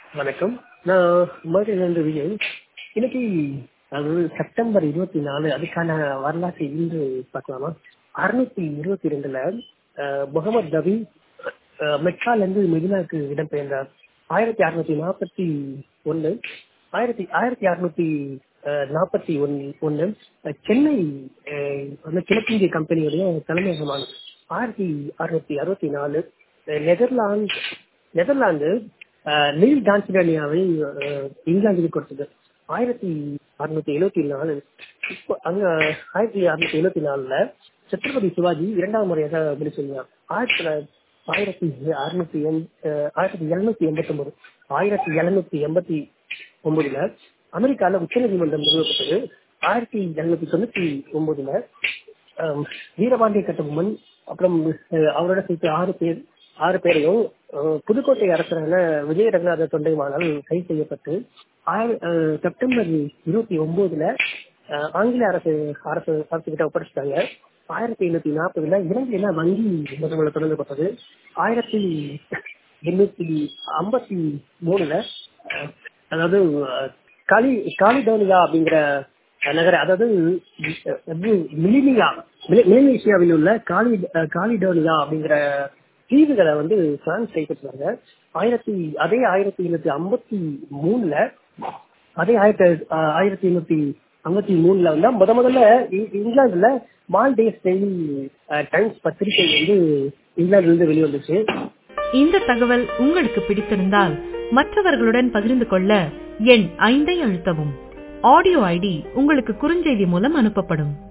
வணக்கம் நான் மதுரையிலிருந்து விஜய் இன்னைக்கு அதாவது செப்டம்பர் இருபத்தி நாலு அதுக்கான வரலாற்று இன்று பார்க்கலாமா அறுநூத்தி இருபத்தி ரெண்டுல முகமது நபி அஹ், மெக்கால இருந்து மெதினாவுக்கு இடம்பெயர்ந்தார் ஆயிரத்தி அறுநூத்தி நாற்பத்தி ஒண்ணு ஆயிரத்தி ஆயிரத்தி அறுநூத்தி நாற்பத்தி ஒன்னு ஒண்ணு அஹ், சென்னை அஹ், வந்து கிழக்கிந்திய கம்பெனியுடைய தலைமையகமானது ஆயிரத்தி அறுநூத்தி அறுபத்தி நாலு அஹ், நெதர்லாந்து நெதர்லாந்து அஹ், நீல் டான்சிடனியாவை அஹ், இங்கிலாந்துக்கு கொடுத்தது ஆயிரத்தி அறுநூத்தி எழுபத்தி நாலு இப்போ அங்க ஆயிரத்தி அறுநூத்தி எழுபத்தி நாலுல சத்ரபதி சிவாஜி இரண்டாவது முறையாக முடிச்சிருந்தார் ஆயிரத்தி தொள்ளாயிரத்தி ஆயிரத்தி அறுநூத்தி எண் அஹ், ஆயிரத்தி எழுநூத்தி எண்பத்தி ஒன்பது ஆயிரத்தி எழுநூத்தி எண்பத்தி ஒன்பதுல அமெரிக்கால உச்சநீதிமன்றம் நிறுவப்பட்டது ஆயிரத்தி எழுநூத்தி தொண்ணூத்தி ஒன்பதுல ஆம், வீரபாண்டிய கட்டபொம்மன் அப்புறம் அஹ், அவரோட சேர்த்து ஆறு பேர் ஆறு பேரையும் அஹ், புதுக்கோட்டை அரசரான விஜய ரங்கநாத தொண்டைமானால் கைது செய்யப்பட்டு ஆயிர- அஹ், செப்டம்பர் இருபத்தி ஒன்பதுல அஹ், ஆங்கில அரசு அரசு அரசு கிட்ட ஒப்படைச்சிட்டாங்க ஆயிரத்தி எண்ணூத்தி நாற்பதுல இலங்கையில வங்கி முதல்ல தொடங்கப்பட்டது ஆயிரத்தி எண்ணூத்தி ஐம்பத்தி மூணுல அஹ், அதாவது அஹ், காலி காலிடோனியா அப்படிங்கிற நகர அதாவது மிலினியா மிலினேஷியாவில் உள்ள காலி அஹ், காலிடோனியா அப்படிங்கிற தீவுகளை வந்து பிரான்ஸ் கைப்பற்றுறாங்க ஆயிரத்தி அதே ஆயிரத்தி எண்ணூத்தி ஐம்பத்தி மூணுல அதே ஆயிரத்தி அஹ், ஆயிரத்தி எண்ணூத்தி ஐம்பத்தி மூணுல வந்து முத முதல்ல இ- இங்கிலாந்துல மால்டேஸ் டெய்லி டைம்ஸ் பத்திரிகை வந்து இங்கிலாந்துல இருந்து வெளிவந்துச்சு இந்த தகவல் உங்களுக்கு பிடித்திருந்தால் மற்றவர்களுடன் பகிர்ந்து கொள்ள எண் ஐந்தை அழுத்தவும் ஆடியோ ஐடி உங்களுக்கு குறுஞ்செய்தி மூலம் அனுப்பப்படும்